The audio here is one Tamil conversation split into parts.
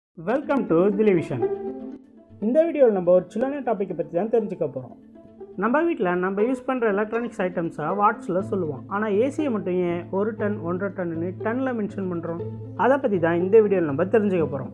வெல்கம் டு திலிவிஷன் இந்த வீடியோவில் நம்ம ஒரு சில்லான டாப்பிக்கை பற்றி தான் தெரிஞ்சுக்க போகிறோம் நம்ம வீட்டில் நம்ம யூஸ் பண்ணுற எலக்ட்ரானிக்ஸ் ஐட்டம்ஸை வாட்ஸில் சொல்லுவோம் ஆனால் ஏசியை மட்டும் ஏன் ஒரு டன் ஒன்றரை டன்னு டன்னில் மென்ஷன் பண்ணுறோம் அதை பற்றி தான் இந்த வீடியோவில் நம்ம தெரிஞ்சுக்க போகிறோம்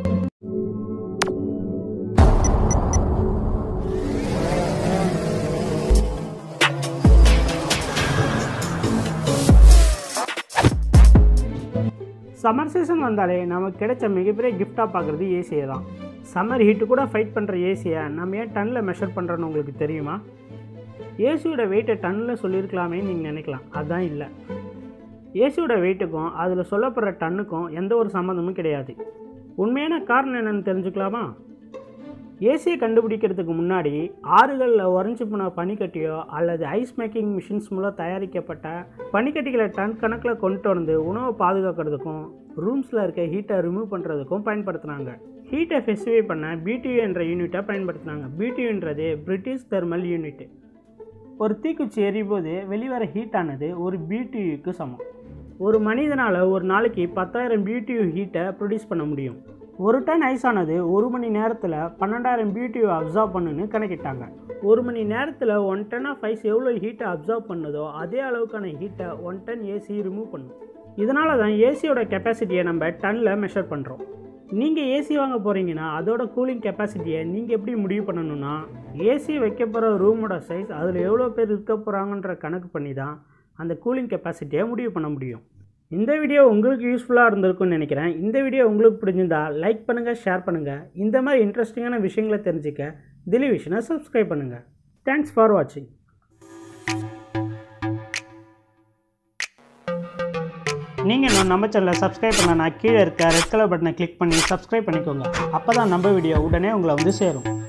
சம்மர் சீசன் வந்தாலே நமக்கு கிடைச்ச மிகப்பெரிய கிஃப்டாக பார்க்குறது ஏசியை தான் சம்மர் ஹீட்டு கூட ஃபைட் பண்ணுற ஏசியை நம்ம ஏன் டன்னில் மெஷர் பண்ணுறோன்னு உங்களுக்கு தெரியுமா ஏசியோட வெயிட்டை டன்னில் சொல்லியிருக்கலாமே நீங்கள் நினைக்கலாம் அதுதான் இல்லை ஏசியோட வெயிட்டுக்கும் அதில் சொல்லப்படுற டன்னுக்கும் எந்த ஒரு சம்மந்தமும் கிடையாது உண்மையான காரணம் என்னென்னு தெரிஞ்சுக்கலாமா ஏசியை கண்டுபிடிக்கிறதுக்கு முன்னாடி ஆறுகளில் உறைஞ்சி போன பனிக்கட்டியோ அல்லது ஐஸ் மேக்கிங் மிஷின்ஸ் மூலம் தயாரிக்கப்பட்ட பனிக்கட்டிகளை டன் கணக்கில் கொண்டு வந்து உணவை பாதுகாக்கிறதுக்கும் ரூம்ஸில் இருக்க ஹீட்டை ரிமூவ் பண்ணுறதுக்கும் பயன்படுத்துனாங்க ஹீட்டை ஸ்பெசிஃபை பண்ண பிடியூ என்ற யூனிட்டை பயன்படுத்தினாங்க பிடியூன்றது பிரிட்டிஷ் தெர்மல் யூனிட் ஒரு தீக்குச்சி எரியும்போது வெளிவர ஹீட்டானது ஒரு பிடியூக்கு சமம் ஒரு மனிதனால் ஒரு நாளைக்கு பத்தாயிரம் பிடியூ ஹீட்டை ப்ரொடியூஸ் பண்ண முடியும் ஒரு டன் ஐஸ் ஆனது ஒரு மணி நேரத்தில் பன்னெண்டாயிரம் பிடியூ அப்சர்வ் பண்ணுன்னு கணக்கிட்டாங்க ஒரு மணி நேரத்தில் ஒன் டன் ஆஃப் ஐஸ் எவ்வளோ ஹீட்டை அப்சர்வ் பண்ணுதோ அதே அளவுக்கான ஹீட்டை ஒன் டன் ஏசி ரிமூவ் பண்ணும் இதனால தான் ஏசியோட கெப்பாசிட்டியை நம்ம டன்னில் மெஷர் பண்ணுறோம் நீங்கள் ஏசி வாங்க போகிறீங்கன்னா அதோட கூலிங் கெப்பாசிட்டியை நீங்கள் எப்படி முடிவு பண்ணணும்னா ஏசி வைக்க போகிற ரூமோட சைஸ் அதில் எவ்வளோ பேர் இருக்க போகிறாங்கன்ற கணக்கு பண்ணி தான் அந்த கூலிங் கெப்பாசிட்டியை முடிவு பண்ண முடியும் இந்த வீடியோ உங்களுக்கு யூஸ்ஃபுல்லாக இருந்திருக்கும்னு நினைக்கிறேன் இந்த வீடியோ உங்களுக்கு பிடிச்சிருந்தா லைக் பண்ணுங்கள் ஷேர் பண்ணுங்கள் இந்த மாதிரி இன்ட்ரெஸ்டிங்கான விஷயங்களை தெரிஞ்சுக்க திலிவிஷனை சப்ஸ்கிரைப் பண்ணுங்கள் தேங்க்ஸ் ஃபார் வாட்சிங் நீங்கள் இன்னும் நம்ம சேனலை சப்ஸ்கிரைப் பண்ணனா கீழே இருக்க ரெட் கலர் பட்டனை கிளிக் பண்ணி சப்ஸ்கிரைப் பண்ணிக்கோங்க அப்போ தான் நம்ம வீடியோ உடனே உங்களை வந்து சேரும்